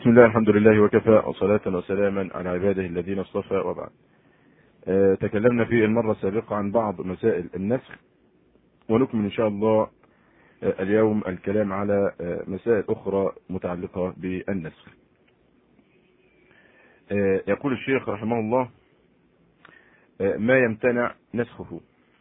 بسم الله الحمد لله وكفى وصلاة وسلاما على عباده الذين اصطفى وبعد. آه تكلمنا في المرة السابقة عن بعض مسائل النسخ ونكمل إن شاء الله آه اليوم الكلام على آه مسائل أخرى متعلقة بالنسخ. يقول الشيخ رحمه الله ما يمتنع نسخه.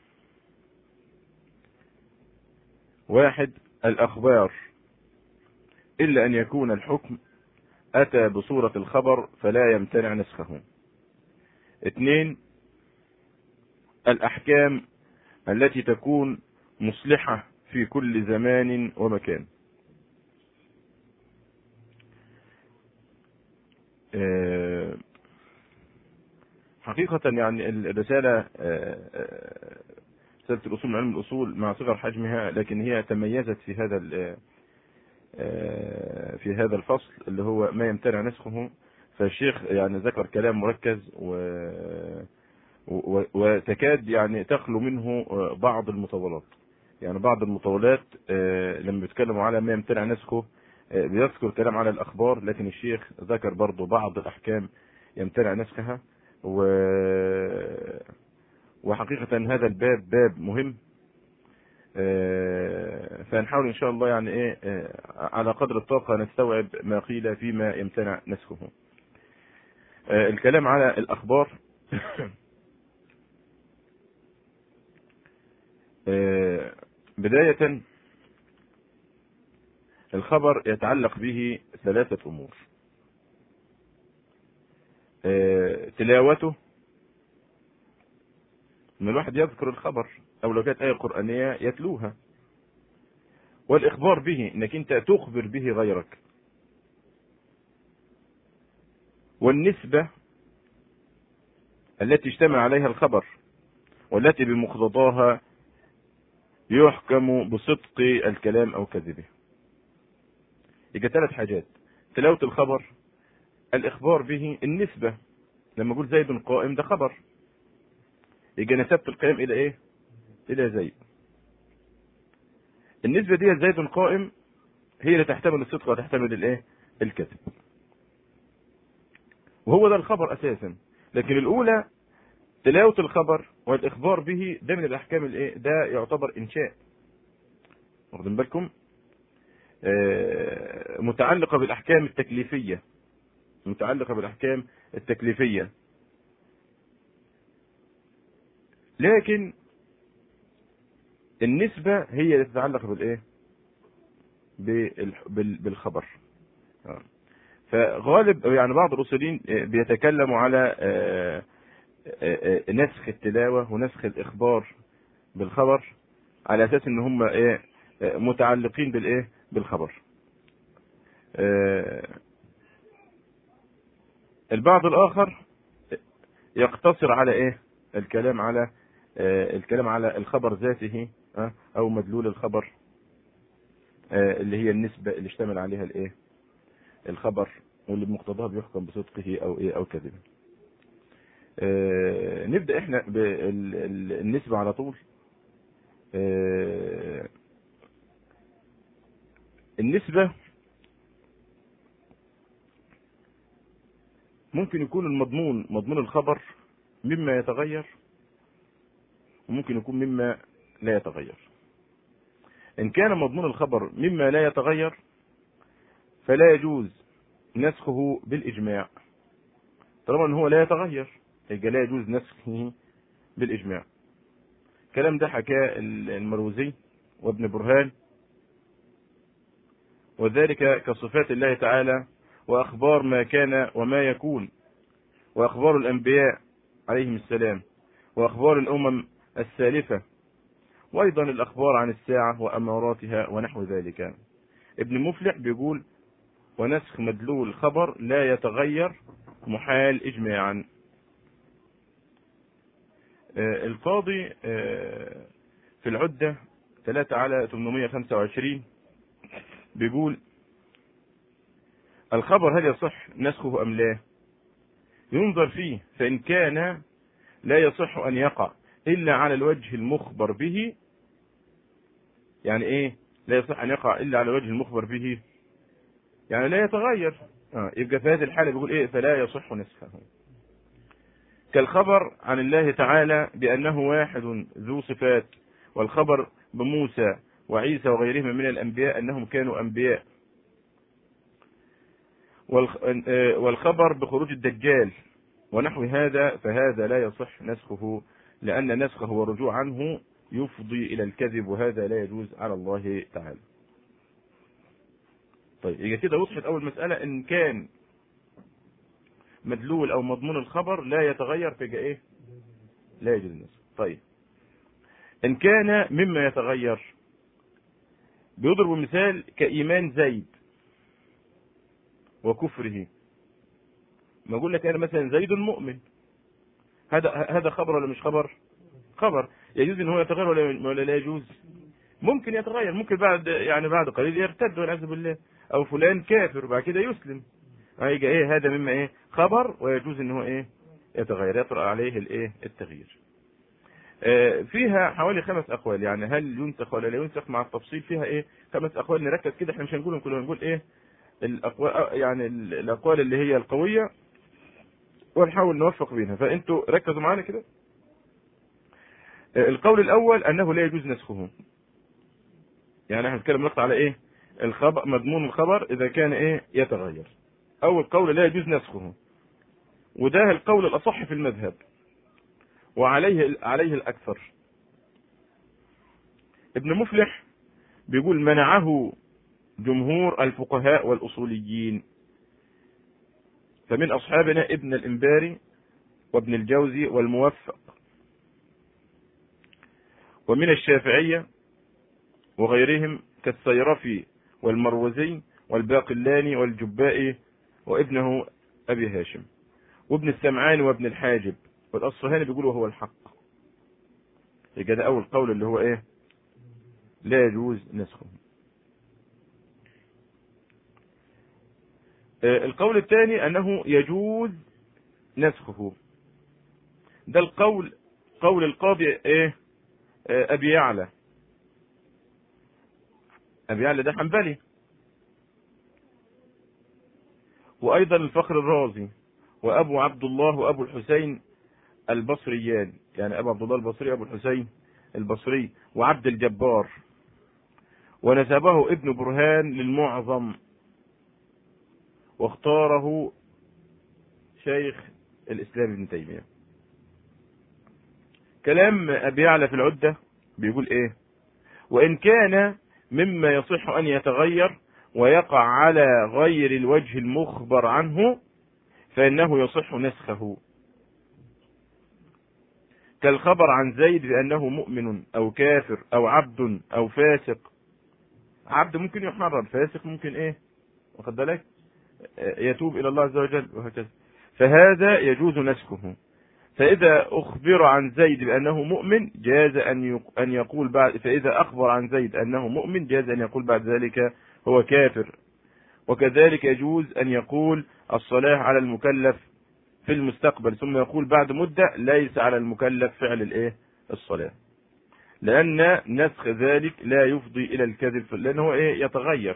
واحد الأخبار إلا أن يكون الحكم أتى بصورة الخبر فلا يمتنع نسخه اثنين الأحكام التي تكون مصلحة في كل زمان ومكان حقيقة يعني الرسالة رسالة الأصول من علم الأصول مع صغر حجمها لكن هي تميزت في هذا في هذا الفصل اللي هو ما يمتنع نسخه فالشيخ يعني ذكر كلام مركز و وتكاد يعني تخلو منه بعض المطولات يعني بعض المطولات لما بيتكلموا على ما يمتنع نسخه بيذكر كلام على الأخبار لكن الشيخ ذكر برضه بعض الأحكام يمتنع نسخها و وحقيقة هذا الباب باب مهم فنحاول ان شاء الله يعني ايه على قدر الطاقة نستوعب ما قيل فيما يمتنع نسخه الكلام على الاخبار بداية الخبر يتعلق به ثلاثة امور تلاوته ان الواحد يذكر الخبر او لو كانت آية قرآنية يتلوها والإخبار به انك انت تخبر به غيرك والنسبة التي اجتمع عليها الخبر والتي بمقتضاها يحكم بصدق الكلام او كذبه يبقى ثلاث حاجات تلاوة الخبر الإخبار به النسبة لما أقول زيد قائم ده خبر يبقى نسبت القيام إلى إيه؟ إلى زيد النسبة دي زيد قائم هي اللي تحتمل الصدق وتحتمل الايه الكذب وهو ده الخبر اساسا لكن الاولى تلاوة الخبر والاخبار به ده من الاحكام الايه ده يعتبر انشاء واخدين بالكم آه متعلقة بالاحكام التكليفية متعلقة بالاحكام التكليفية لكن النسبة هي اللي تتعلق بالايه بالخبر فغالب يعني بعض الاصوليين بيتكلموا على نسخ التلاوة ونسخ الاخبار بالخبر على اساس ان هم ايه متعلقين بالايه بالخبر البعض الاخر يقتصر على ايه الكلام على الكلام على الخبر ذاته او مدلول الخبر اللي هي النسبة اللي اشتمل عليها الايه الخبر واللي بمقتضاها بيحكم بصدقه او ايه او كذبه نبدأ احنا بالنسبة على طول النسبة ممكن يكون المضمون مضمون الخبر مما يتغير وممكن يكون مما لا يتغير إن كان مضمون الخبر مما لا يتغير فلا يجوز نسخه بالإجماع طالما أنه هو لا يتغير يبقى لا يجوز نسخه بالإجماع الكلام ده حكاه المروزي وابن برهان وذلك كصفات الله تعالى وأخبار ما كان وما يكون وأخبار الأنبياء عليهم السلام وأخبار الأمم السالفة وأيضا الأخبار عن الساعة وأماراتها ونحو ذلك ابن مفلح بيقول ونسخ مدلول خبر لا يتغير محال إجماعا آه القاضي آه في العدة 3 على 825 بيقول الخبر هل يصح نسخه أم لا ينظر فيه فإن كان لا يصح أن يقع إلا على الوجه المخبر به يعني إيه لا يصح أن يقع إلا على الوجه المخبر به يعني لا يتغير آه يبقى في هذه الحالة بيقول ايه فلا يصح نسخه كالخبر عن الله تعالى بأنه واحد ذو صفات والخبر بموسى وعيسى وغيرهم من الأنبياء أنهم كانوا أنبياء والخبر بخروج الدجال ونحو هذا فهذا لا يصح نسخه لأن نسخه والرجوع عنه يفضي إلى الكذب وهذا لا يجوز على الله تعالى طيب يبقى كده وضحت أول مسألة إن كان مدلول أو مضمون الخبر لا يتغير في إيه؟ لا يجوز النسخ طيب إن كان مما يتغير بيضرب مثال كإيمان زيد وكفره ما اقول لك انا مثلا زيد مؤمن هذا هذا خبر ولا مش خبر خبر يجوز ان هو يتغير ولا ولا لا يجوز ممكن يتغير ممكن بعد يعني بعد قليل يرتد والعياذ بالله او فلان كافر وبعد كده يسلم هيجي ايه هذا مما ايه خبر ويجوز ان هو ايه يتغير يطرأ عليه الايه التغيير آه فيها حوالي خمس اقوال يعني هل ينسخ ولا لا ينسخ مع التفصيل فيها ايه خمس اقوال نركز كده احنا مش هنقولهم كلهم نقول ايه الاقوال يعني الاقوال اللي هي القويه ونحاول نوفق بينها فانتوا ركزوا معانا كده القول الاول انه لا يجوز نسخه يعني احنا بنتكلم نقطع على ايه الخبر مضمون الخبر اذا كان ايه يتغير اول قول لا يجوز نسخه وده القول الاصح في المذهب وعليه عليه الاكثر ابن مفلح بيقول منعه جمهور الفقهاء والاصوليين فمن أصحابنا ابن الإنباري وابن الجوزي والموفق ومن الشافعية وغيرهم كالسيرفي والمروزي والباقلاني والجبائي وابنه أبي هاشم وابن السمعان وابن الحاجب والأصفهاني بيقولوا هو الحق يبقى ده أول قول اللي هو إيه لا يجوز نسخه القول الثاني أنه يجوز نسخه ده القول قول القاضي ايه ابي يعلى ابي يعلى ده حنبلي وايضا الفخر الرازي وابو عبد الله وابو الحسين البصريان يعني ابو عبد الله البصري وابو الحسين البصري وعبد الجبار ونسبه ابن برهان للمعظم واختاره شيخ الإسلام ابن تيمية كلام أبي يعلى في العدة بيقول إيه وإن كان مما يصح أن يتغير ويقع على غير الوجه المخبر عنه فإنه يصح نسخه كالخبر عن زيد بأنه مؤمن أو كافر أو عبد أو فاسق عبد ممكن يحرر فاسق ممكن إيه واخد بالك يتوب إلى الله عز وجل وهكذا فهذا يجوز نسخه فإذا أخبر عن زيد بأنه مؤمن جاز أن أن يقول بعد فإذا أخبر عن زيد أنه مؤمن جاز أن يقول بعد ذلك هو كافر وكذلك يجوز أن يقول الصلاة على المكلف في المستقبل ثم يقول بعد مدة ليس على المكلف فعل الإيه الصلاة لأن نسخ ذلك لا يفضي إلى الكذب لأنه إيه يتغير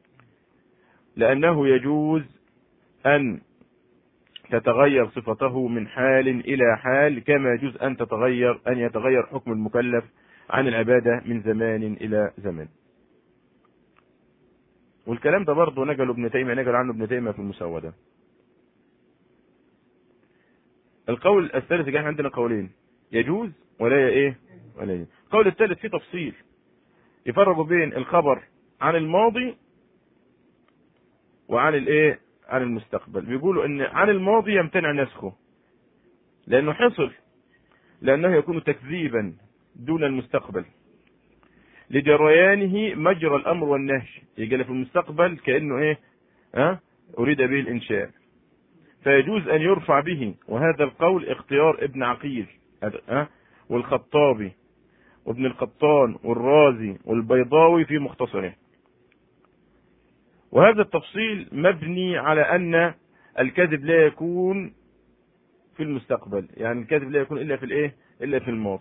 لأنه يجوز أن تتغير صفته من حال إلى حال كما يجوز أن تتغير أن يتغير حكم المكلف عن العبادة من زمان إلى زمان والكلام ده برضه نقله ابن تيمية نقل عنه ابن تيمية في المسودة القول الثالث احنا عندنا قولين يجوز ولا ايه ولا ايه القول الثالث فيه تفصيل يفرقوا بين الخبر عن الماضي وعن الايه عن المستقبل بيقولوا ان عن الماضي يمتنع نسخه لانه حصل لانه يكون تكذيبا دون المستقبل لجريانه مجرى الامر والنهي يجي في المستقبل كانه ايه ها أه؟ اريد به الانشاء فيجوز ان يرفع به وهذا القول اختيار ابن عقيل ها أه؟ والخطابي وابن القطان والرازي والبيضاوي في مختصره وهذا التفصيل مبني على أن الكذب لا يكون في المستقبل يعني الكذب لا يكون إلا في الإيه إلا في الماضي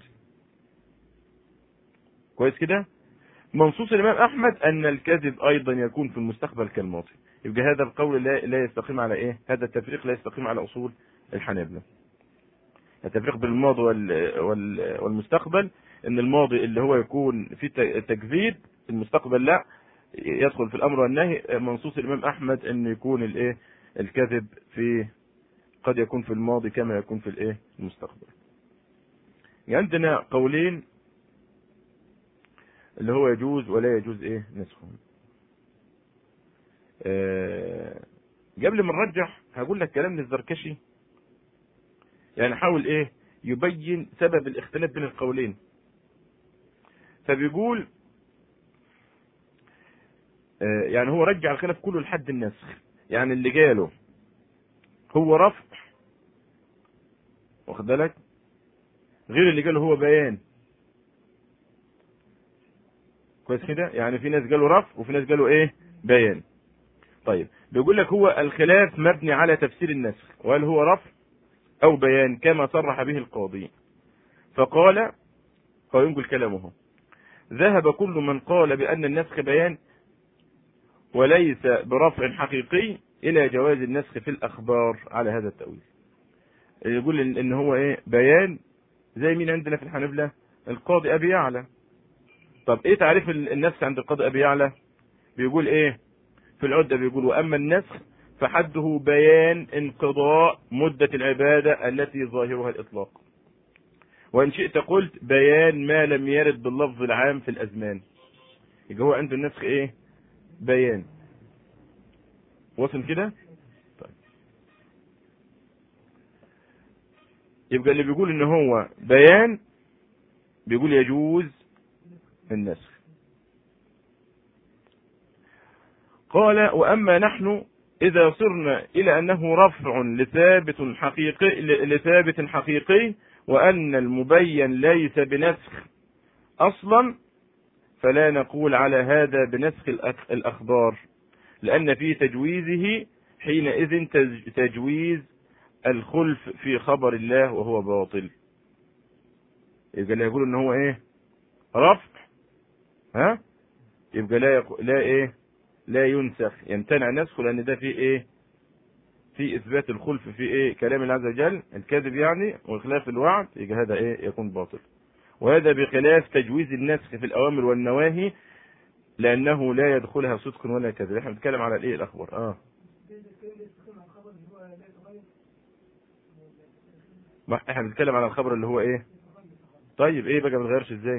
كويس كده منصوص الإمام أحمد أن الكذب أيضا يكون في المستقبل كالماضي يبقى هذا القول لا لا يستقيم على ايه هذا التفريق لا يستقيم على اصول الحنابلة التفريق بين الماضي وال وال والمستقبل ان الماضي اللي هو يكون في تكذيب المستقبل لا يدخل في الامر والنهي منصوص الامام احمد انه يكون الايه الكذب في قد يكون في الماضي كما يكون في الايه المستقبل يعني عندنا قولين اللي هو يجوز ولا يجوز ايه نسخه آه قبل ما نرجح هقول لك كلام للزركشي يعني حاول ايه يبين سبب الاختلاف بين القولين فبيقول آه يعني هو رجع الخلاف كله لحد النسخ يعني اللي جاله هو رفع واخد بالك غير اللي قاله هو بيان كويس كده يعني في ناس قالوا رفع وفي ناس قالوا ايه بيان طيب بيقول لك هو الخلاف مبني على تفسير النسخ وهل هو رفع او بيان كما صرح به القاضي فقال هو ينقل كلامه ذهب كل من قال بان النسخ بيان وليس برفع حقيقي الى جواز النسخ في الاخبار على هذا التاويل يقول ان هو ايه بيان زي مين عندنا في الحنبلة القاضي ابي يعلى طب ايه تعريف النسخ عند القاضي ابي يعلى بيقول ايه في العدة بيقول واما النسخ فحده بيان انقضاء مدة العبادة التي ظاهرها الاطلاق وان شئت قلت بيان ما لم يرد باللفظ العام في الازمان يبقى هو عنده النسخ ايه بيان وصل كده طيب. يبقى اللي بيقول ان هو بيان بيقول يجوز النسخ قال واما نحن اذا صرنا الى انه رفع لثابت حقيقي لثابت حقيقي وان المبين ليس بنسخ اصلا فلا نقول على هذا بنسخ الاخبار لأن في تجويزه حينئذ تجويز الخلف في خبر الله وهو باطل يبقى لا يقول ان هو ايه رفع ها يبقى لا يقو... لا ايه لا ينسخ يمتنع نسخه لان ده في ايه في اثبات الخلف في ايه كلام الله عز وجل الكذب يعني وخلاف الوعد يبقى هذا ايه يكون باطل وهذا بخلاف تجويز النسخ في الاوامر والنواهي لانه لا يدخلها صدق ولا كذب احنا بنتكلم على الايه الاخبار اه ما احنا بنتكلم على الخبر اللي هو ايه طيب ايه بقى ما بيتغيرش ازاي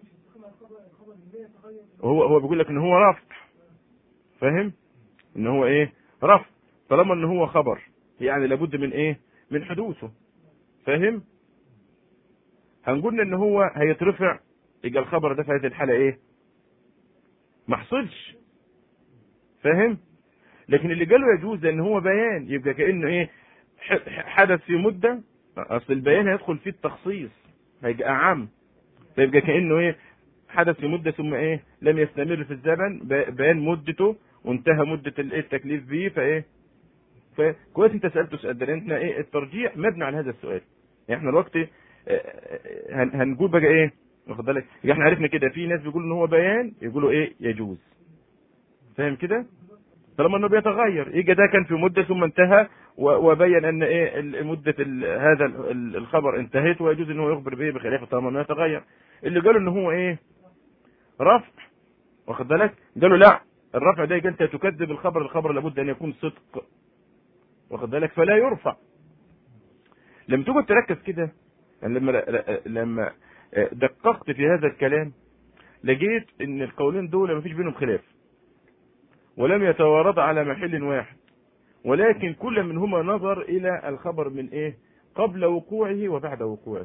هو هو بيقول لك ان هو رفع فاهم ان هو ايه رفع طالما ان هو خبر يعني لابد من ايه من حدوثه فاهم هنقول ان هو هيترفع يبقى الخبر ده في هذه الحاله ايه ما حصلش فاهم لكن اللي قاله يجوز لان هو بيان يبقى كانه ايه حدث في مده اصل البيان هيدخل فيه التخصيص هيبقى اعم فيبقى كانه ايه حدث في مده ثم ايه لم يستمر في الزمن بيان مدته وانتهى مده التكليف به فايه فكويس انت سالته سؤال ده انت ايه الترجيح مبني على هذا السؤال يعني احنا الوقت هنقول بقى ايه واخد بالك احنا عرفنا كده في ناس بيقولوا ان هو بيان يقولوا ايه يجوز فاهم كده طالما انه بيتغير يجي ده كان في مده ثم انتهى وبين ان ايه مده هذا الخبر انتهت ويجوز ان هو يخبر به بخلافه طالما انه يتغير اللي قالوا ان هو ايه رفع واخد بالك قالوا لا الرفع ده انت تكذب الخبر الخبر لابد ان يكون صدق واخد بالك فلا يرفع لما تقعد تركز كده يعني لما لما دققت في هذا الكلام لقيت ان القولين دول ما فيش بينهم خلاف ولم يتوارد على محل واحد ولكن كل منهما نظر الى الخبر من ايه قبل وقوعه وبعد وقوعه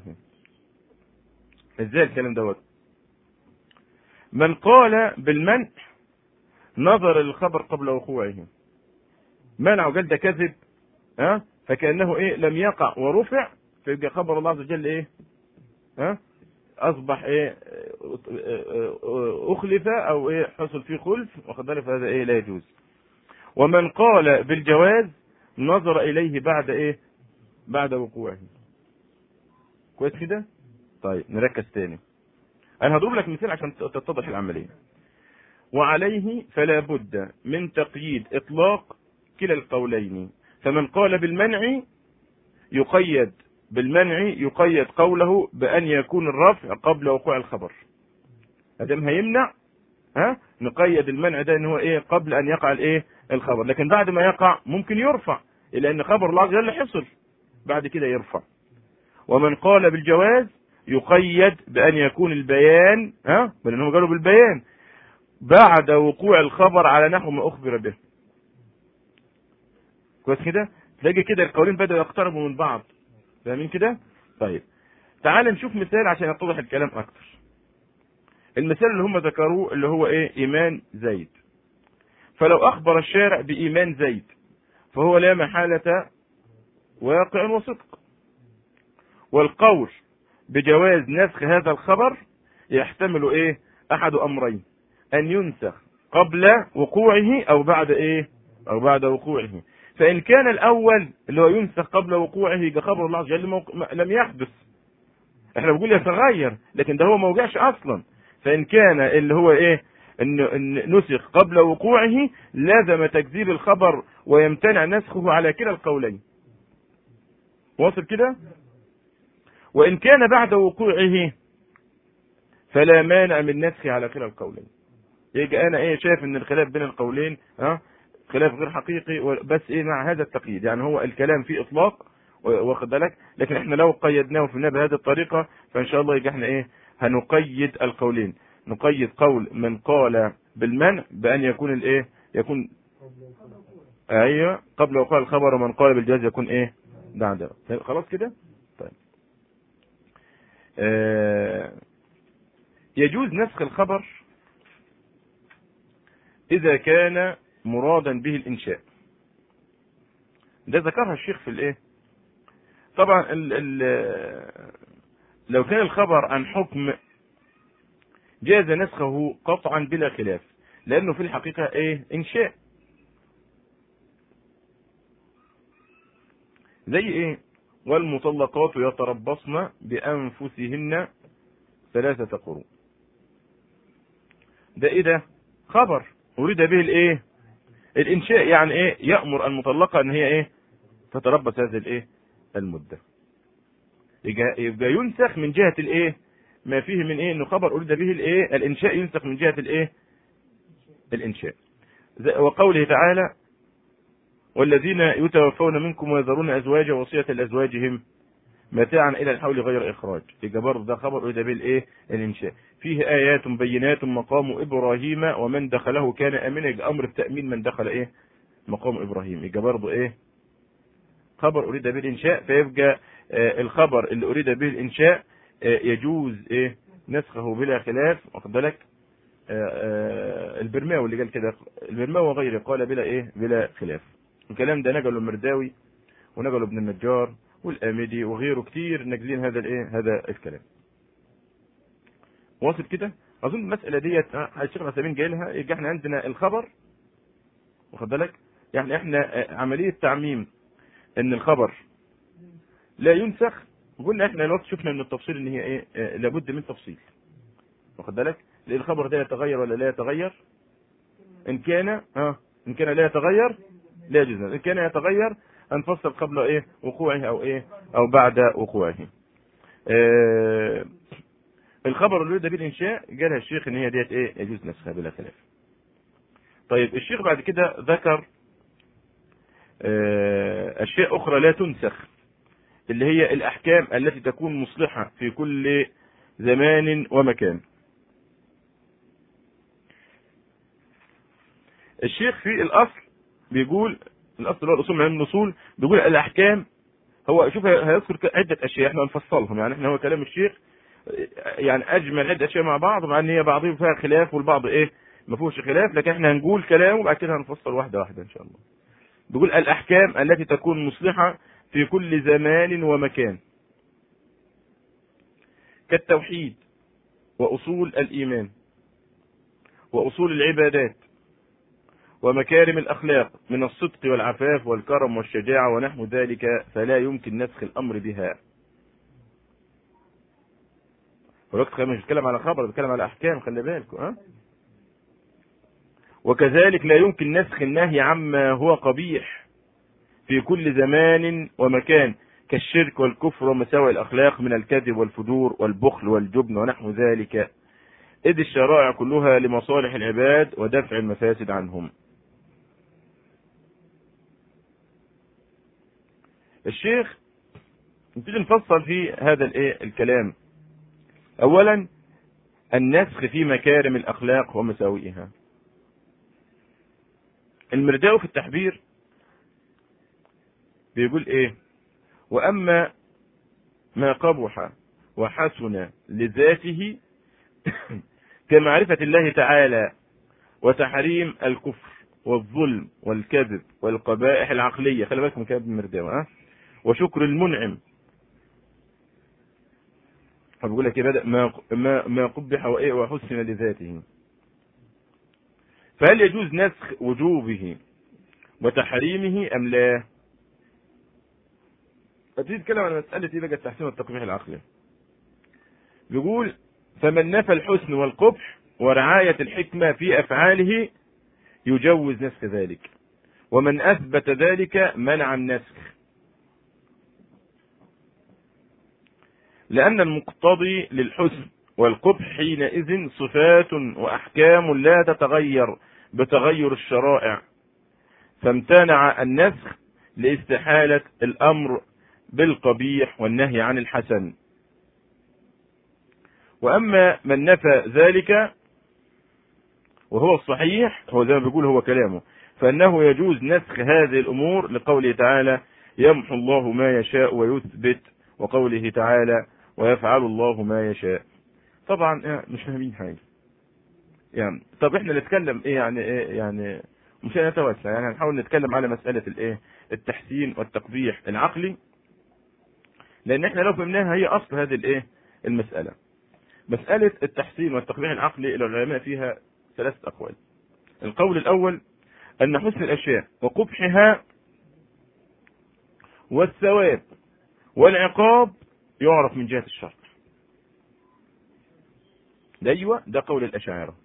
ازاي الكلام دوت من قال بالمنع نظر الخبر قبل وقوعه منع وقال ده كذب ها أه؟ فكانه ايه لم يقع ورفع فيبقى خبر الله عز وجل ايه ها أه؟ اصبح ايه اخلف او ايه حصل فيه خلف واخد بالك فهذا ايه لا يجوز ومن قال بالجواز نظر اليه بعد ايه بعد وقوعه كويس كده طيب نركز تاني انا هضرب لك مثال عشان تتضح العمليه وعليه فلا بد من تقييد إطلاق كلا القولين فمن قال بالمنع يقيد بالمنع يقيد قوله بأن يكون الرفع قبل وقوع الخبر ادم هيمنع ها نقيد المنع ده ان هو ايه قبل ان يقع الايه الخبر لكن بعد ما يقع ممكن يرفع الا ان خبر الله عز وجل حصل بعد كده يرفع ومن قال بالجواز يقيد بان يكون البيان ها لانهم قالوا بالبيان بعد وقوع الخبر على نحو ما اخبر به كويس كده تلاقي كده القولين بدأوا يقتربوا من بعض فاهمين كده طيب تعال نشوف مثال عشان يتضح الكلام اكتر المثال اللي هم ذكروه اللي هو ايه ايمان زيد فلو اخبر الشارع بايمان زيد فهو لا محالة واقع وصدق والقول بجواز نسخ هذا الخبر يحتمل ايه احد امرين ان ينسخ قبل وقوعه او بعد ايه او بعد وقوعه فان كان الاول اللي هو ينسخ قبل وقوعه يبقى خبر الله عز وجل موق... لم يحدث احنا بنقول يتغير لكن ده هو ما وقعش اصلا فان كان اللي هو ايه ان نسخ قبل وقوعه لازم تكذيب الخبر ويمتنع نسخه على كلا القولين واصل كده وان كان بعد وقوعه فلا مانع من نسخه على كلا القولين يجي انا ايه شايف ان الخلاف بين القولين ها خلاف غير حقيقي بس ايه مع هذا التقييد يعني هو الكلام فيه اطلاق واخد بالك لكن احنا لو قيدناه في بهذه الطريقه فان شاء الله يجي احنا ايه هنقيد القولين نقيد قول من قال بالمنع بان يكون الايه يكون ايوه قبل وقوع الخبر ومن قال بالجواز يكون ايه بعد خلاص كده طيب آه يجوز نسخ الخبر اذا كان مرادا به الانشاء ده ذكرها الشيخ في الايه طبعا ال ال لو كان الخبر عن حكم جاز نسخه قطعا بلا خلاف لانه في الحقيقة ايه انشاء زي ايه والمطلقات يتربصن بانفسهن ثلاثة قروء ده ايه ده خبر اريد به الايه الانشاء يعني ايه يأمر المطلقة ان هي ايه تتربص هذه الايه المدة يبقى ينسخ من جهة الايه ما فيه من ايه انه خبر اريد به الايه الانشاء ينسخ من جهة الايه الانشاء وقوله تعالى والذين يتوفون منكم ويذرون ازواجا وصية لازواجهم متاعا الى الحول غير اخراج يبقى برضه ده خبر اريد به الايه الانشاء فيه ايات بينات مقام ابراهيم ومن دخله كان امنا يبقى امر التامين من دخل ايه مقام ابراهيم يبقى برضه ايه خبر اريد به الانشاء فيبقى آه الخبر اللي اريد به الانشاء آه يجوز ايه نسخه بلا خلاف واخد بالك آه البرماوي اللي قال كده البرماوي وغيره قال بلا ايه بلا خلاف الكلام ده نقله المرداوي ونقله ابن النجار والامدي وغيره كتير ناقلين هذا الايه هذا الكلام واصل كده اظن المساله ديت الشيخ العثيمين جاي لها يبقى احنا عندنا الخبر واخد بالك يعني احنا عمليه تعميم ان الخبر لا ينسخ قلنا احنا الوقت شفنا من التفصيل ان هي ايه اه لابد من تفصيل واخد بالك لان الخبر ده يتغير ولا لا يتغير ان كان اه ان كان لا يتغير لا يجوز ان كان يتغير هنفصل قبل ايه وقوعه او ايه او بعد وقوعه اه الخبر اللي ده بالانشاء جالها الشيخ ان هي ديت ايه يجوز نسخها بلا خلاف طيب الشيخ بعد كده ذكر اه اشياء اخرى لا تنسخ اللي هي الاحكام التي تكون مصلحة في كل زمان ومكان الشيخ في الاصل بيقول الاصل اللي هو الاصول من علم الاصول بيقول الاحكام هو شوف هيذكر عده اشياء احنا هنفصلهم يعني احنا هو كلام الشيخ يعني اجمل عده اشياء مع بعض مع ان هي بعضهم فيها خلاف والبعض ايه ما فيهوش خلاف لكن احنا هنقول كلام وبعد كده هنفصل واحده واحده ان شاء الله بيقول الاحكام التي تكون مصلحه في كل زمان ومكان كالتوحيد واصول الايمان واصول العبادات ومكارم الأخلاق من الصدق والعفاف والكرم والشجاعة ونحو ذلك فلا يمكن نسخ الأمر بها الوقت مش بيتكلم على خبر بيتكلم على أحكام خلي بالكم ها وكذلك لا يمكن نسخ النهي عما هو قبيح في كل زمان ومكان كالشرك والكفر ومساوئ الأخلاق من الكذب والفجور والبخل والجبن ونحو ذلك إذ الشرائع كلها لمصالح العباد ودفع المفاسد عنهم الشيخ نبتدي نفصل في هذا الايه الكلام اولا النسخ في مكارم الاخلاق ومساوئها المرداء في التحبير بيقول ايه واما ما قبح وحسن لذاته كمعرفة الله تعالى وتحريم الكفر والظلم والكذب والقبائح العقلية خلي بالك من كلام المرداوي ها وشكر المنعم فبيقول لك بدأ ما ما ما قبح وايه وحسن لذاته فهل يجوز نسخ وجوبه وتحريمه ام لا؟ فتيجي تتكلم عن مسألة ايه بقى التحسين والتقبيح العقلي. بيقول فمن نفى الحسن والقبح ورعاية الحكمة في أفعاله يجوز نسخ ذلك ومن أثبت ذلك منع النسخ لأن المقتضي للحسن والقبح حينئذ صفات وأحكام لا تتغير بتغير الشرائع فامتنع النسخ لاستحالة الأمر بالقبيح والنهي عن الحسن وأما من نفى ذلك وهو الصحيح هو زي ما بيقول هو كلامه فأنه يجوز نسخ هذه الأمور لقوله تعالى يمحو الله ما يشاء ويثبت وقوله تعالى ويفعل الله ما يشاء طبعا مش فاهمين حاجة يعني طب احنا نتكلم ايه يعني ايه يعني مش هنتوسع يعني هنحاول نتكلم على مسألة الايه التحسين والتقبيح العقلي لان احنا لو فهمناها هي اصل هذه الايه المسألة مسألة التحسين والتقبيح العقلي العلماء فيها ثلاثة أقوال القول الأول أن حسن الأشياء وقبحها والثواب والعقاب يعرف من جهة الشرع ده أيوة ده قول الأشاعرة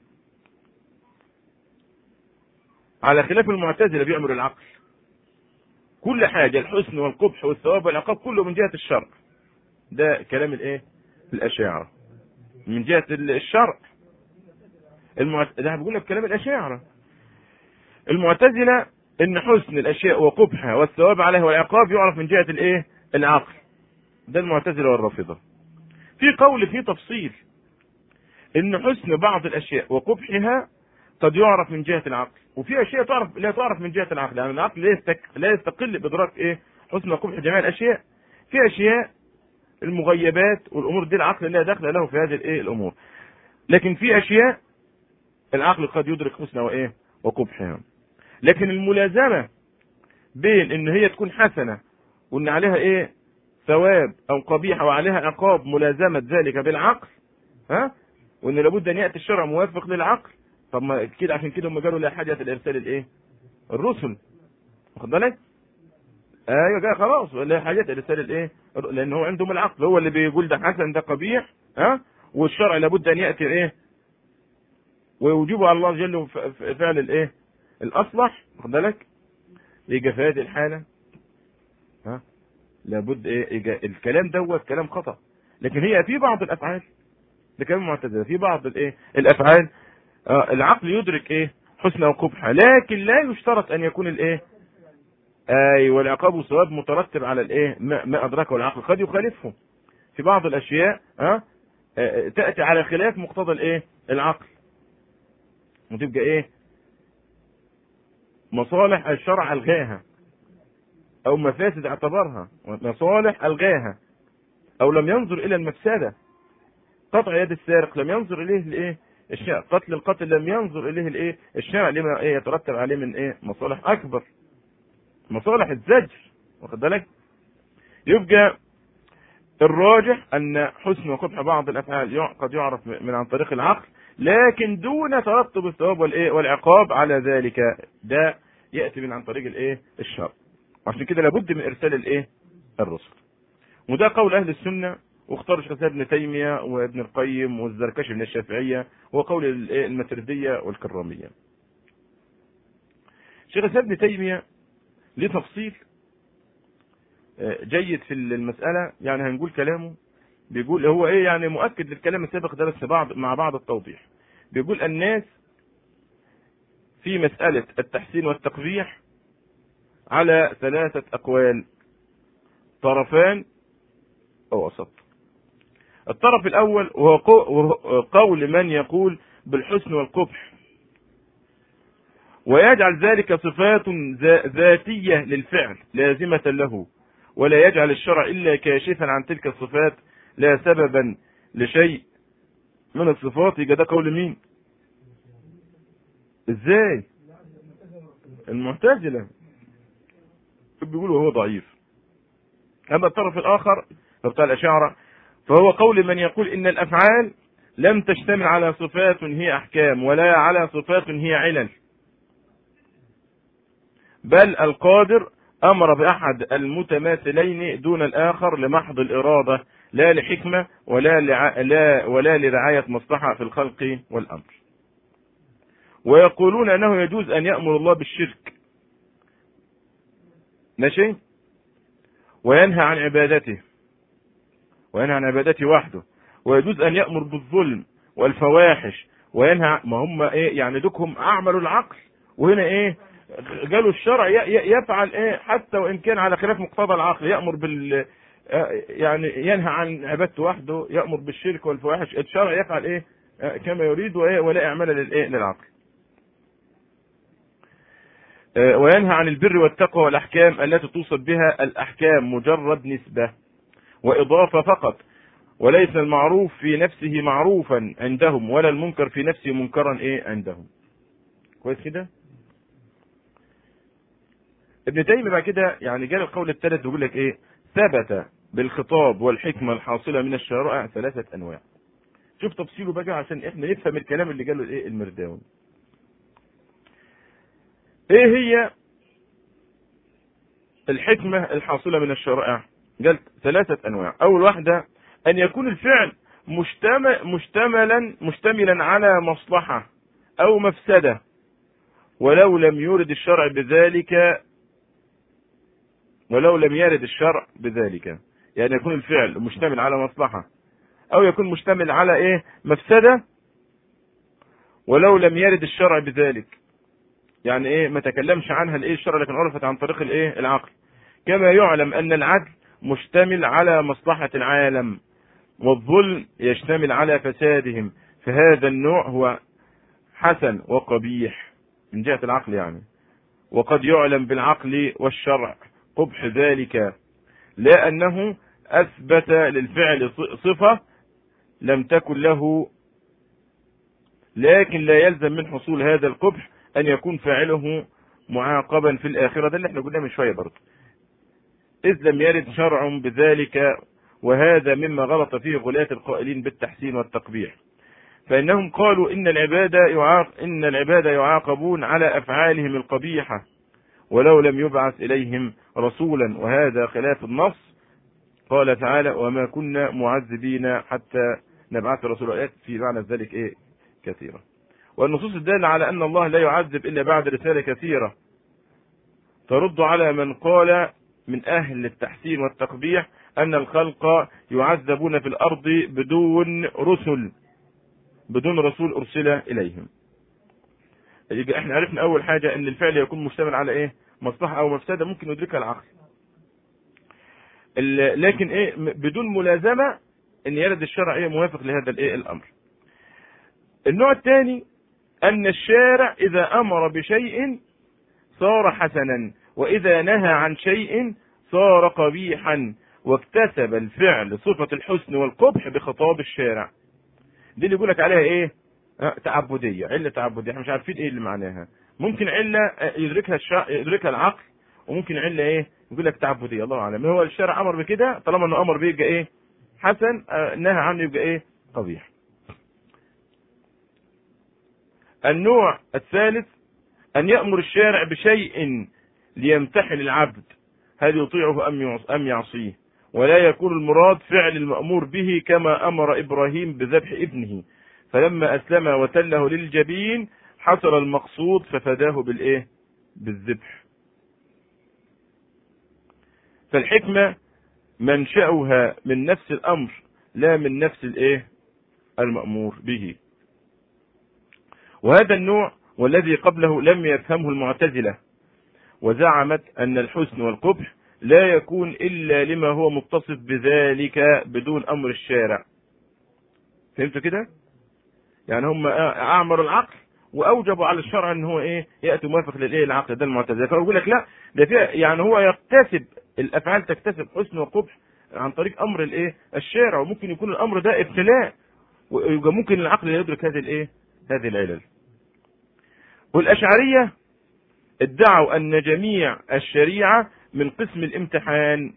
على خلاف المعتزلة بيعملوا العقل كل حاجة الحسن والقبح والثواب والعقاب كله من جهة الشرع ده كلام الايه الأشاعرة من جهة الشرع المعت... ده بقول لك كلام الأشاعرة المعتزلة ان حسن الاشياء وقبحها والثواب عليها والعقاب يعرف من جهة الايه العقل ده المعتزلة والرافضة في قول في تفصيل ان حسن بعض الاشياء وقبحها قد يعرف من جهة العقل وفي اشياء تعرف لا تعرف من جهة العقل يعني العقل لا يستك... لا يستقل بادراك ايه حسن وقبح جميع الاشياء في اشياء المغيبات والامور دي العقل لا دخل له في هذه الايه الامور لكن في اشياء العقل قد يدرك حسنها وايه وقبحها لكن الملازمه بين ان هي تكون حسنه وان عليها ايه ثواب او قبيحه وعليها عقاب ملازمه ذلك بالعقل ها وان لابد ان ياتي الشرع موافق للعقل طب ما كده عشان كده هم قالوا لا حاجه الارسال الايه الرسل واخد بالك ايوه كده خلاص لا حاجه الارسال الايه لان هو عندهم العقل هو اللي بيقول ده حسن ده قبيح ها والشرع لابد ان ياتي ايه ويوجب على الله جل فعل الايه الاصلح واخد بالك يجي في هذه الحاله ها لابد ايه يجي الكلام دوت كلام خطا لكن هي في بعض الافعال ده كلام معتزله في بعض الايه الافعال آه العقل يدرك ايه حسن وقبح لكن لا يشترط ان يكون الايه اي والعقاب والثواب مترتب على الايه ما, ما ادركه العقل قد يخالفه في بعض الاشياء ها أه؟ تاتي على خلاف مقتضى الايه العقل وتبقى ايه مصالح الشرع الغاها او مفاسد اعتبرها مصالح الغاها او لم ينظر الى المفسده قطع يد السارق لم ينظر اليه الايه الشرع قتل القتل لم ينظر اليه الايه الشرع لما ايه يترتب عليه من ايه مصالح اكبر مصالح الزجر واخد بالك يبقى الراجح ان حسن وقبح بعض الافعال قد يعرف من عن طريق العقل لكن دون ترتب الثواب والايه والعقاب على ذلك ده ياتي من عن طريق الايه الشرع عشان كده لابد من ارسال الايه الرسل وده قول اهل السنه واختار شيخ ابن تيميه وابن القيم والزركشي من الشافعيه وقول الماتريديه والكراميه شيخ الاسلام ابن تيميه ليه تفصيل جيد في المساله يعني هنقول كلامه بيقول هو ايه يعني مؤكد للكلام السابق ده بس بعض مع بعض التوضيح بيقول الناس في مسألة التحسين والتقبيح على ثلاثة أقوال طرفان أو وسط الطرف الأول وهو قول من يقول بالحسن والقبح ويجعل ذلك صفات ذاتية للفعل لازمة له ولا يجعل الشرع إلا كاشفا عن تلك الصفات لا سببا لشيء من الصفات يبقى ده قول مين ازاي المعتزلة بيقولوا هو ضعيف اما الطرف الاخر بتاع الاشاعرة فهو قول من يقول ان الافعال لم تشتمل على صفات هي احكام ولا على صفات هي علل بل القادر امر باحد المتماثلين دون الاخر لمحض الاراده لا لحكمه ولا لع... لا ولا لرعايه مصلحه في الخلق والامر ويقولون انه يجوز ان يامر الله بالشرك ماشي وينهى عن عبادته وينهى عن عبادته وحده ويجوز ان يامر بالظلم والفواحش وينهى ما هم ايه يعني دوكهم اعملوا العقل وهنا ايه قالوا الشرع يفعل ايه حتى وان كان على خلاف مقتضى العقل يامر بال يعني ينهى عن عبادته وحده يامر بالشرك والفواحش الشرع يفعل ايه كما يريد ولا اعمال للايه للعقل وينهى عن البر والتقوى والاحكام التي توصف بها الاحكام مجرد نسبه واضافه فقط وليس المعروف في نفسه معروفا عندهم ولا المنكر في نفسه منكرا ايه عندهم كويس كده ابن تيميه بعد كده يعني جاء القول الثالث بيقول لك ايه ثبت بالخطاب والحكمه الحاصله من الشرائع ثلاثه انواع شوف تفصيله بقى عشان احنا نفهم الكلام اللي قاله الايه المرداوي ايه هي الحكمة الحاصلة من الشرائع قال ثلاثة انواع اول واحدة ان يكون الفعل مشتمل مشتملا مشتملا على مصلحة او مفسدة ولو لم يرد الشرع بذلك ولو لم يرد الشرع بذلك يعني يكون الفعل مشتمل على مصلحة او يكون مشتمل على ايه مفسدة ولو لم يرد الشرع بذلك يعني ايه ما تكلمش عنها الايه الشرع لكن عرفت عن طريق الايه العقل كما يعلم ان العدل مشتمل على مصلحة العالم والظلم يشتمل على فسادهم فهذا النوع هو حسن وقبيح من جهة العقل يعني وقد يعلم بالعقل والشرع قبح ذلك لا أنه أثبت للفعل صفة لم تكن له لكن لا يلزم من حصول هذا القبح أن يكون فاعله معاقبا في الآخرة ده اللي احنا قلنا من شوية برضه إذ لم يرد شرع بذلك وهذا مما غلط فيه غلاة القائلين بالتحسين والتقبيح فإنهم قالوا إن العبادة يعاق إن العبادة يعاقبون على أفعالهم القبيحة ولو لم يبعث إليهم رسولا وهذا خلاف النص قال تعالى وما كنا معذبين حتى نبعث رسولا آيات في معنى ذلك إيه كثيرة والنصوص الدالة على أن الله لا يعذب إلا بعد رسالة كثيرة ترد على من قال من أهل التحسين والتقبيح أن الخلق يعذبون في الأرض بدون رسل بدون رسول أرسل إليهم يبقى احنا عرفنا أول حاجة أن الفعل يكون مشتمل على إيه مصلحة أو مفسدة ممكن يدركها العقل لكن إيه بدون ملازمة أن يرد الشرع إيه موافق لهذا الإيه الأمر النوع الثاني أن الشارع إذا أمر بشيء صار حسنا وإذا نهى عن شيء صار قبيحا واكتسب الفعل صفة الحسن والقبح بخطاب الشارع دي اللي يقول لك عليها ايه أه تعبدية علة تعبدية احنا مش عارفين ايه اللي معناها ممكن علة يدركها الشا... يدركها العقل وممكن علة ايه يقول لك تعبدية الله اعلم هو الشارع امر بكده طالما انه امر بيه يبقى ايه حسن أه نهى عنه يبقى ايه قبيح النوع الثالث أن يأمر الشارع بشيء ليمتحن العبد هل يطيعه أم أم يعصيه ولا يكون المراد فعل المأمور به كما أمر إبراهيم بذبح ابنه فلما أسلم وتله للجبين حصل المقصود ففداه بالإيه بالذبح فالحكمة منشأها من نفس الأمر لا من نفس الإيه المأمور به وهذا النوع والذي قبله لم يفهمه المعتزلة وزعمت أن الحسن والقبح لا يكون إلا لما هو متصف بذلك بدون أمر الشارع فهمتوا كده يعني هم أعمروا العقل واوجبوا على الشرع ان هو ايه ياتي موافق للايه العقل ده المعتزله فيقول لك لا ده في يعني هو يكتسب الافعال تكتسب حسن وقبح عن طريق امر الايه الشارع وممكن يكون الامر ده ابتلاء ويبقى ممكن العقل يدرك هذه الايه هذه العلل والاشعريه ادعوا ان جميع الشريعه من قسم الامتحان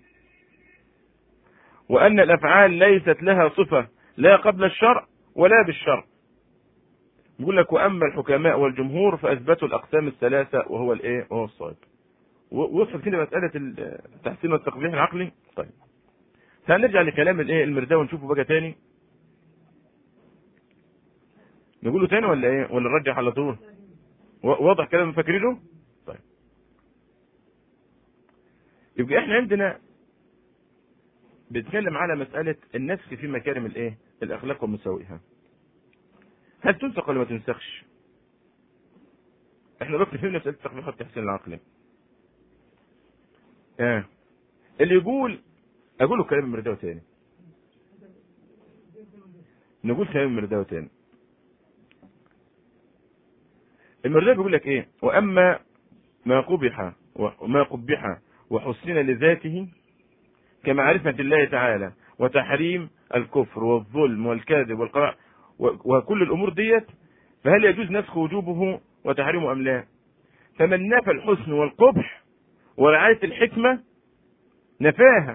وان الافعال ليست لها صفه لا قبل الشرع ولا بالشرع يقول لك واما الحكماء والجمهور فاثبتوا الاقسام الثلاثه وهو الايه وهو الصواب وصلت كده مساله التحسين والتقبيح العقلي طيب هنرجع لكلام الايه المرداوي ونشوفه بقى تاني نقوله تاني ولا ايه ولا نرجع على طول واضح كلام فاكرينه طيب يبقى احنا عندنا بنتكلم على مسألة النسخ في مكارم الايه الاخلاق ومساوئها هل تنسخ ولا ما تنسخش احنا دلوقتي فهمنا مسألة التقبيح والتحسين العقلي اه اللي يقول اقول له كلام المرداوي تاني نقول كلام المرداوي تاني المرداوي بيقول لك ايه واما ما قبح وما قبح وحسن لذاته كمعرفة الله تعالى وتحريم الكفر والظلم والكذب والقراء وكل الامور ديت فهل يجوز نسخ وجوبه وتحريمه ام لا فمن نفى الحسن والقبح ورعاية الحكمة نفاها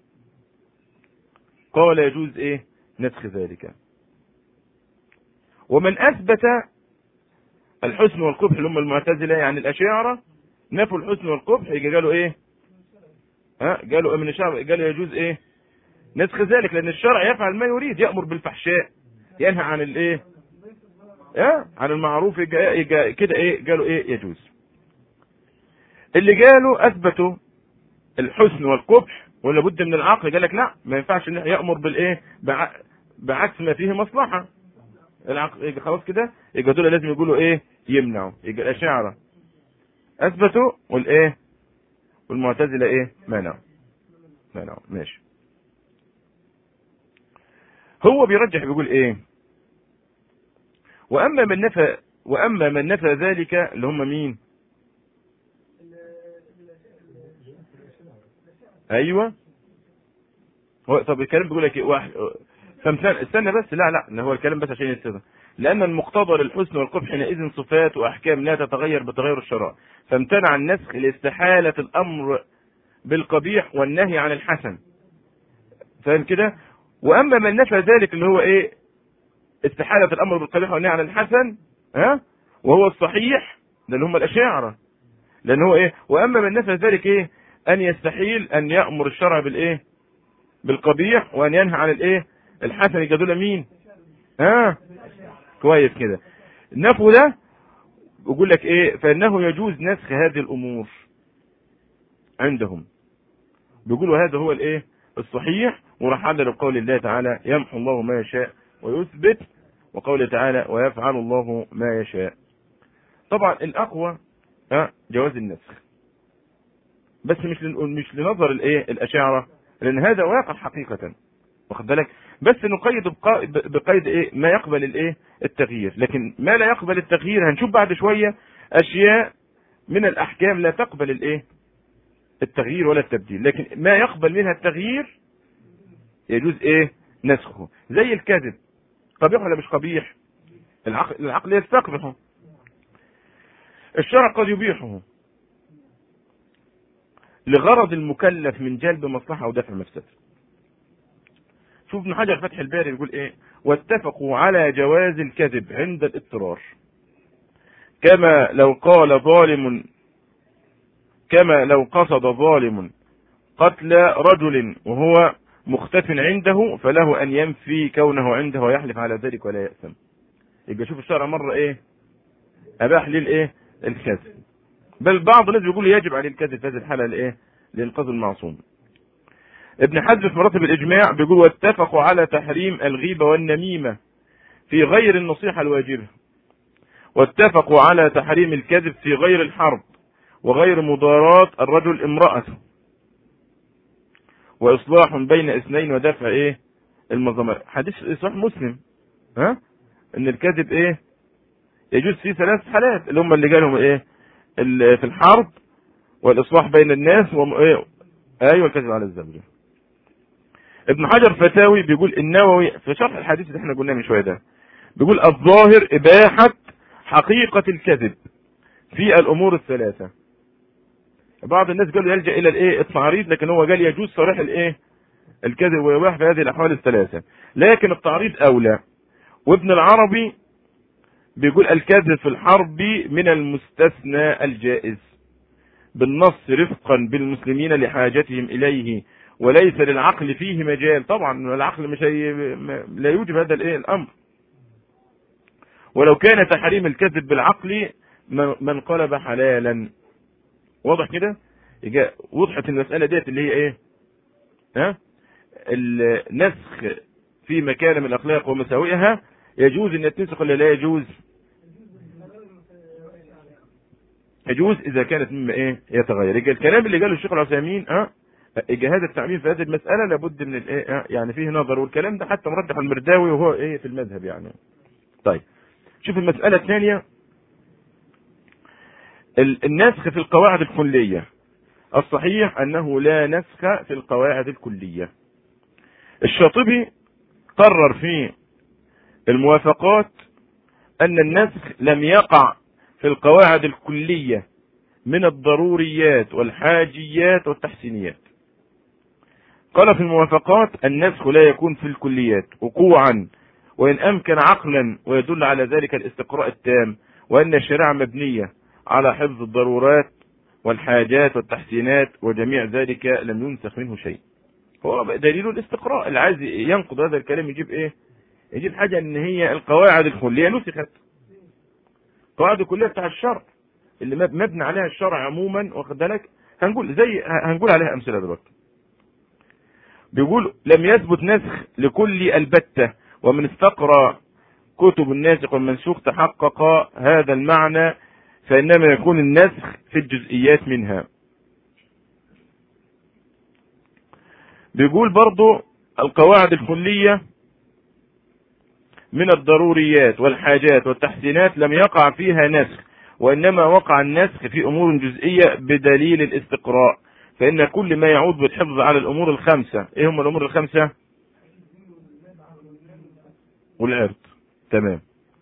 قال يجوز ايه نسخ ذلك ومن اثبت الحسن والقبح اللي هم المعتزله يعني الاشاعره نفوا الحسن والقبح يجي قالوا ايه ها قالوا من الشرع قالوا يجوز ايه نسخ ذلك لان الشرع يفعل ما يريد يامر بالفحشاء ينهى عن الايه ها عن المعروف كده ايه قالوا ايه يجوز اللي قالوا اثبتوا الحسن والقبح ولا بد من العقل قال لك لا ما ينفعش ان يامر بالايه بعكس ما فيه مصلحه العقل يجي خلاص كده يبقى دول لازم يقولوا ايه يمنعوا يبقى الاشاعره اثبتوا والايه والمعتزله ايه منعوا منعوا ماشي هو بيرجح بيقول ايه واما من نفى واما من نفى ذلك اللي هم مين ايوه هو طب الكلام بيقول لك ايه واحد فمثال استنى بس لا لا هو الكلام بس عشان يستدر لأن المقتضى للحسن والقبح حينئذ صفات وأحكام لا تتغير بتغير الشرع فامتنع النسخ لاستحالة الأمر بالقبيح والنهي عن الحسن فاهم كده وأما من نفى ذلك اللي هو إيه استحالة الأمر بالقبيح والنهي عن الحسن ها وهو الصحيح ده اللي هم الأشاعرة لأن هو إيه وأما من نفى ذلك إيه أن يستحيل أن يأمر الشرع بالإيه بالقبيح وأن ينهى عن الإيه الحسن يجدون مين ها كويس كده النفو ده بيقول لك ايه فانه يجوز نسخ هذه الامور عندهم بيقولوا هذا هو الايه الصحيح وراح علل بقول الله تعالى يمحو الله ما يشاء ويثبت وقوله تعالى ويفعل الله ما يشاء طبعا الاقوى ها جواز النسخ بس مش مش لنظر الايه الاشاعره لان هذا واقع حقيقه واخد بالك بس نقيد بقيد ايه ما يقبل الايه التغيير لكن ما لا يقبل التغيير هنشوف بعد شويه اشياء من الاحكام لا تقبل الايه التغيير ولا التبديل لكن ما يقبل منها التغيير يجوز ايه نسخه زي الكذب قبيح ولا مش قبيح العقل, العقل يستقبحه الشرع قد يبيحه لغرض المكلف من جلب مصلحه او دفع مفسده شوف ابن حجر فتح الباري بيقول ايه واتفقوا على جواز الكذب عند الاضطرار كما لو قال ظالم كما لو قصد ظالم قتل رجل وهو مختف عنده فله ان ينفي كونه عنده ويحلف على ذلك ولا يأثم يبقى شوف الشرع مرة ايه اباح للايه الكذب بل بعض الناس بيقول يجب عليه الكذب في هذه الحاله لايه؟ لانقاذ المعصوم. ابن حزم في مراتب الاجماع بيقول واتفقوا على تحريم الغيبه والنميمه في غير النصيحه الواجبه. واتفقوا على تحريم الكذب في غير الحرب وغير مضاراة الرجل امرأته وإصلاح بين اثنين ودفع إيه المظلمة حديث إصلاح مسلم ها إن الكذب إيه يجوز فيه ثلاث حالات اللي هم اللي جالهم إيه في الحرب والإصلاح بين الناس وإيه أيوة الكذب على الزوجة ابن حجر فتاوي بيقول النووي في شرح الحديث اللي احنا قلناه من شويه ده بيقول الظاهر إباحة حقيقة الكذب في الأمور الثلاثة بعض الناس قالوا يلجأ إلى الإيه التعريض لكن هو قال يجوز صريح الإيه الكذب ويباح في هذه الأحوال الثلاثة لكن التعريض أولى وابن العربي بيقول الكذب في الحرب من المستثنى الجائز بالنص رفقا بالمسلمين لحاجتهم إليه وليس للعقل فيه مجال طبعا العقل مش هي لا يوجب هذا الايه الامر ولو كان تحريم الكذب بالعقل ما انقلب حلالا واضح كده وضحت المسألة ديت اللي هي ايه ها النسخ في مكان من الاخلاق ومساوئها يجوز ان تنسخ ولا لا يجوز يجوز اذا كانت مما ايه يتغير يبقى الكلام اللي قاله الشيخ العثيمين ها اجهاد التعميم في هذه المسألة لابد من الايه يعني فيه نظر والكلام ده حتى مرجح المرداوي وهو ايه في المذهب يعني طيب شوف المسألة الثانية النسخ في القواعد الكلية الصحيح أنه لا نسخ في القواعد الكلية الشاطبي قرر في الموافقات أن النسخ لم يقع في القواعد الكلية من الضروريات والحاجيات والتحسينيات قال في الموافقات النسخ لا يكون في الكليات وقوعا وإن أمكن عقلا ويدل على ذلك الاستقراء التام وأن الشريعة مبنية على حفظ الضرورات والحاجات والتحسينات وجميع ذلك لم ينسخ منه شيء هو دليل الاستقراء اللي عايز ينقض هذا الكلام يجيب ايه يجيب حاجة ان هي القواعد الكلية نسخت القواعد الكلية بتاع الشرع اللي مبني عليها الشرع عموما واخد بالك هنقول زي هنقول عليها امثله دلوقتي بيقول لم يثبت نسخ لكل البتة ومن استقرأ كتب الناسخ والمنسوخ تحقق هذا المعنى فإنما يكون النسخ في الجزئيات منها بيقول برضو القواعد الكلية من الضروريات والحاجات والتحسينات لم يقع فيها نسخ وإنما وقع النسخ في أمور جزئية بدليل الاستقراء فإن كل ما يعود بالحفظ على الأمور الخمسة إيه هم الأمور الخمسة والعرض تمام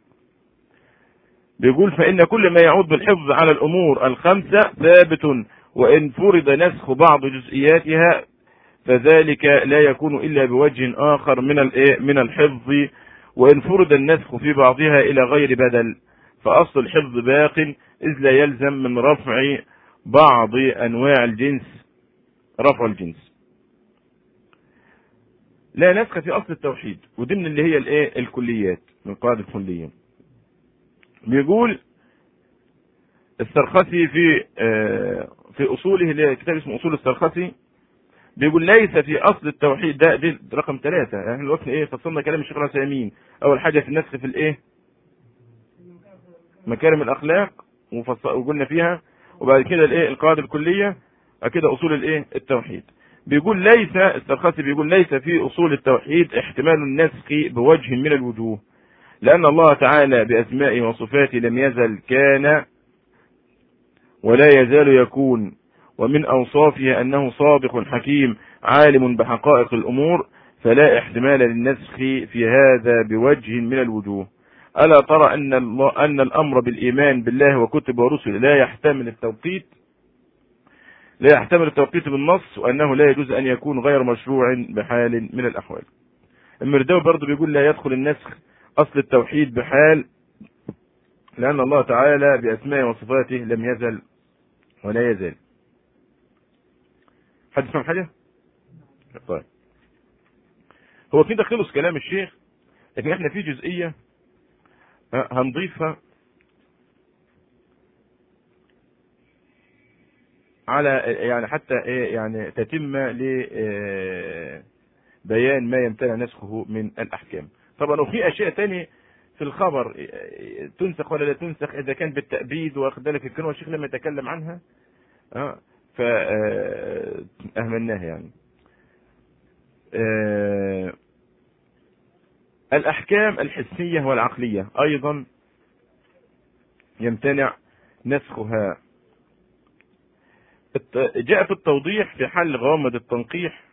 بيقول فإن كل ما يعود بالحفظ على الأمور الخمسة ثابت وإن فرض نسخ بعض جزئياتها فذلك لا يكون إلا بوجه آخر من من الحفظ وإن فرض النسخ في بعضها إلى غير بدل فأصل الحفظ باق إذ لا يلزم من رفع بعض أنواع الجنس رفع الجنس لا نسخ في أصل التوحيد ودي من اللي هي الإيه الكليات من قواعد الكلية بيقول السرخسي في في اصوله اللي كتاب اسمه اصول السرخسي بيقول ليس في اصل التوحيد ده دي رقم ثلاثة احنا يعني دلوقتي ايه فصلنا كلام الشيخ العثيمين اول حاجة في النسخ في الايه مكارم الاخلاق وقلنا فيها وبعد كده الايه القواعد الكلية بعد كده اصول الايه التوحيد بيقول ليس السرخسي بيقول ليس في اصول التوحيد احتمال النسخ بوجه من الوجوه لأن الله تعالى بأسمائه وصفاته لم يزل كان ولا يزال يكون ومن أوصافه أنه صادق حكيم عالم بحقائق الأمور فلا احتمال للنسخ في هذا بوجه من الوجوه ألا ترى أن, الله أن الأمر بالإيمان بالله وكتب ورسله لا يحتمل التوقيت لا يحتمل التوقيت بالنص وأنه لا يجوز أن يكون غير مشروع بحال من الأحوال المرداوي برضه بيقول لا يدخل النسخ أصل التوحيد بحال لأن الله تعالى بأسمائه وصفاته لم يزل ولا يزال حد فهم حاجة؟ طيب هو كده خلص كلام الشيخ لكن احنا في جزئية هنضيفها على يعني حتى ايه يعني تتم ل بيان ما يمتنع نسخه من الاحكام طبعا وفي اشياء تاني في الخبر تنسخ ولا لا تنسخ اذا كان بالتأبيد واخد بالك الكلمه الشيخ لما يتكلم عنها اه فاهملناها يعني آه الاحكام الحسيه والعقليه ايضا يمتنع نسخها جاء في التوضيح في حل غامض التنقيح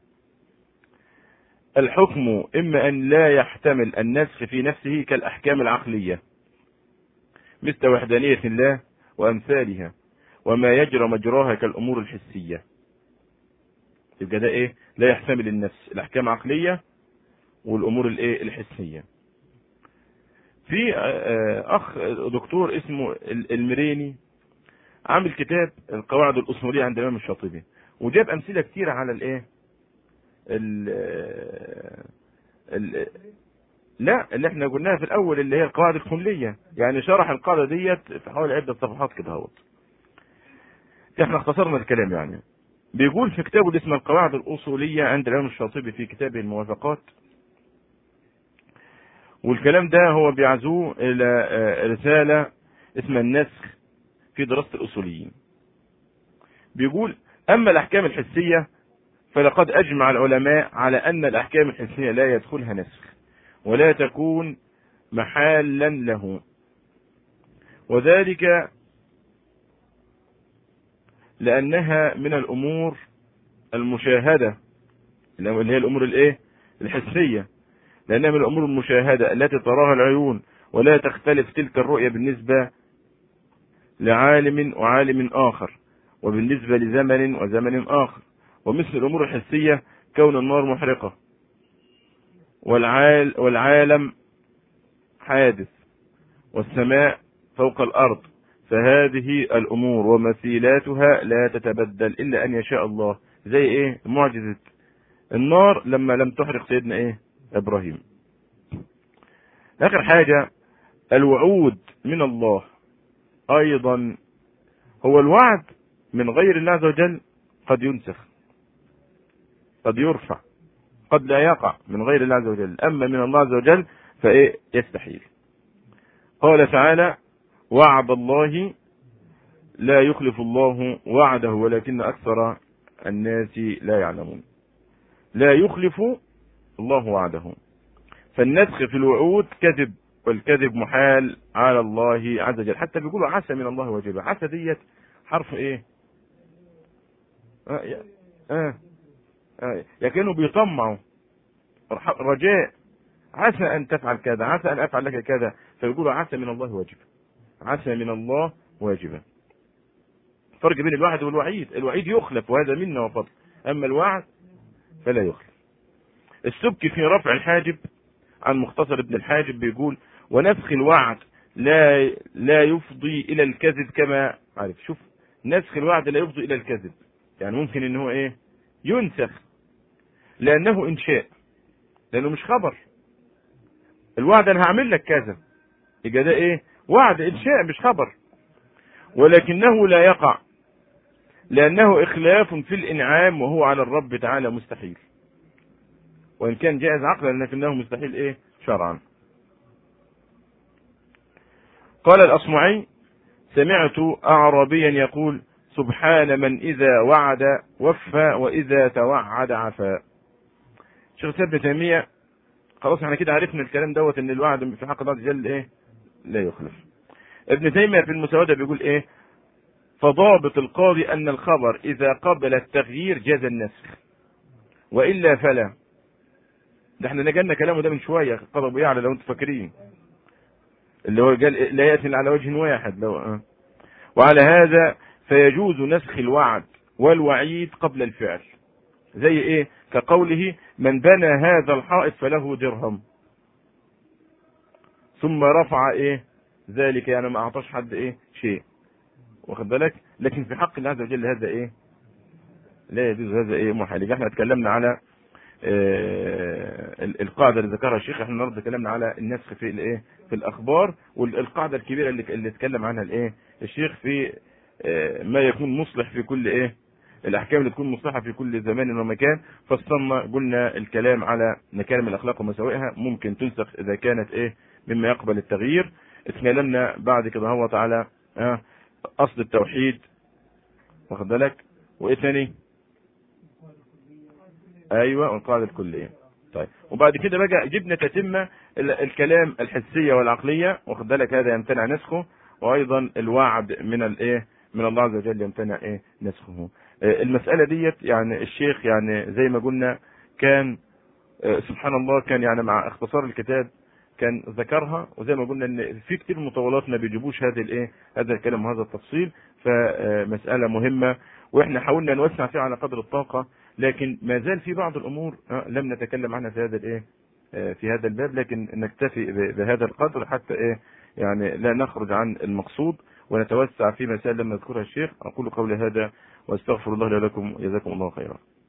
الحكم إما أن لا يحتمل النسخ في نفسه كالأحكام العقلية مثل وحدانية الله وأمثالها وما يجرى مجراها كالأمور الحسية يبقى ده إيه لا يحتمل النفس الأحكام عقلية والأمور الإيه الحسية في أخ دكتور اسمه المريني عامل كتاب القواعد الأصولية عند الإمام الشاطبي وجاب أمثلة كتيرة على الإيه ال ال لا اللي احنا قلناها في الاول اللي هي القواعد الكليه يعني شرح القاعده ديت في حوالي عده صفحات كده اهوت احنا اختصرنا الكلام يعني بيقول في كتابه اللي اسمه القواعد الاصوليه عند الامام الشاطبي في كتابه الموافقات والكلام ده هو بيعزوه الى رساله اسمها النسخ في دراسه الاصوليين بيقول اما الاحكام الحسيه فلقد أجمع العلماء على أن الأحكام الحسية لا يدخلها نسخ ولا تكون محالا له وذلك لأنها من الأمور المشاهدة اللي هي الأمور الإيه؟ الحسية لأنها من الأمور المشاهدة التي تراها العيون ولا تختلف تلك الرؤية بالنسبة لعالم وعالم آخر وبالنسبة لزمن وزمن آخر ومثل الأمور الحسية كون النار محرقة والعال والعالم حادث والسماء فوق الأرض فهذه الأمور ومثيلاتها لا تتبدل إلا أن يشاء الله زي إيه معجزة النار لما لم تحرق سيدنا إيه إبراهيم آخر حاجة الوعود من الله أيضا هو الوعد من غير الله عز وجل قد ينسخ قد يرفع قد لا يقع من غير الله عز وجل أما من الله عز وجل فإيه يستحيل قال تعالى وعد الله لا يخلف الله وعده ولكن أكثر الناس لا يعلمون لا يخلف الله وعده فالنسخ في الوعود كذب والكذب محال على الله عز وجل حتى بيقولوا عسى من الله وجبه عسى ديت حرف ايه اه, آه. لكنه بيطمعوا رجاء عسى ان تفعل كذا عسى ان افعل لك كذا فيقولوا عسى من الله واجبا عسى من الله واجبا فرق بين الوعد والوعيد الوعيد يخلف وهذا منا وفضل اما الوعد فلا يخلف السبكي في رفع الحاجب عن مختصر ابن الحاجب بيقول ونسخ الوعد لا لا يفضي الى الكذب كما عارف شوف نسخ الوعد لا يفضي الى الكذب يعني ممكن ان هو ايه ينسخ لانه انشاء لانه مش خبر الوعد انا هعمل لك كذا يبقى ده ايه وعد انشاء مش خبر ولكنه لا يقع لانه اخلاف في الانعام وهو على الرب تعالى مستحيل وان كان جائز عقلا لكنه مستحيل ايه شرعا قال الاصمعي سمعت اعرابيا يقول سبحان من اذا وعد وفى واذا توعد عفا شيخ ابن تيميه خلاص احنا كده عرفنا الكلام دوت ان الوعد في حق الله عز وجل ايه لا يخلف ابن تيميه في المسوده بيقول ايه فضابط القاضي ان الخبر اذا قبل التغيير جاز النسخ والا فلا ده احنا نجلنا كلامه ده من شويه قضى ابو يعلى لو انتم فاكرين اللي هو قال لا ياتي على وجه واحد لو اه. وعلى هذا فيجوز نسخ الوعد والوعيد قبل الفعل زي ايه كقوله من بنى هذا الحائط فله درهم ثم رفع ايه ذلك يعني ما اعطاش حد ايه شيء واخد بالك لكن في حق الله عز وجل هذا ايه لا يجوز هذا ايه محال احنا اتكلمنا على آه القاعده اللي ذكرها الشيخ احنا النهارده اتكلمنا على النسخ في الايه في الاخبار والقاعده الكبيره اللي اللي اتكلم عنها الايه الشيخ في آه، ما يكون مصلح في كل ايه الاحكام اللي تكون مصلحه في كل زمان ومكان فصلنا قلنا الكلام على مكارم الاخلاق ومساوئها ممكن تنسخ اذا كانت ايه مما يقبل التغيير اتكلمنا بعد كده هو تعالى اه اصل التوحيد واخد بالك وايه ثاني ايوه والقاعده الكليه طيب وبعد كده بقى جبنا تتمه الكلام الحسيه والعقليه واخد بالك هذا يمتنع نسخه وايضا الوعد من الايه من الله عز وجل يمتنع ايه نسخه المساله ديت يعني الشيخ يعني زي ما قلنا كان سبحان الله كان يعني مع اختصار الكتاب كان ذكرها وزي ما قلنا ان في كتير مطولات ما بيجيبوش هذه الايه هذا الكلام وهذا التفصيل فمساله مهمه واحنا حاولنا نوسع فيها على قدر الطاقه لكن ما زال في بعض الامور لم نتكلم عنها في هذا الايه في هذا الباب لكن نكتفي بهذا القدر حتى ايه يعني لا نخرج عن المقصود ونتوسع في مسائل لم يذكرها الشيخ اقول قولي هذا واستغفر الله لي ولكم جزاكم الله خيرا